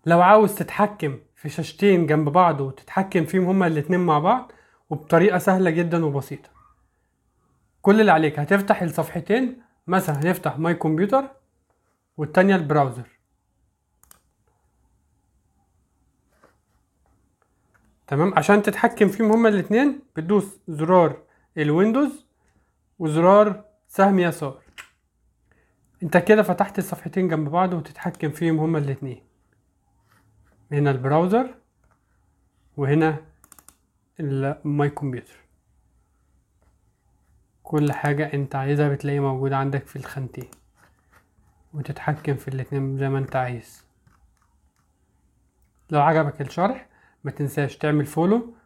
لو عاوز تتحكم في شاشتين جنب بعض وتتحكم فيهم هما الاتنين مع بعض وبطريقة سهلة جدا وبسيطة كل اللي عليك هتفتح الصفحتين مثلا هنفتح ماي كمبيوتر والتانية البراوزر تمام عشان تتحكم فيهم هما الاتنين بتدوس زرار الويندوز وزرار سهم يسار انت كده فتحت الصفحتين جنب بعض وتتحكم فيهم هما الاتنين هنا البراوزر وهنا الماي كمبيوتر كل حاجة انت عايزها بتلاقي موجودة عندك في الخانتين وتتحكم في الاتنين زي ما انت عايز لو عجبك الشرح ما تنساش تعمل فولو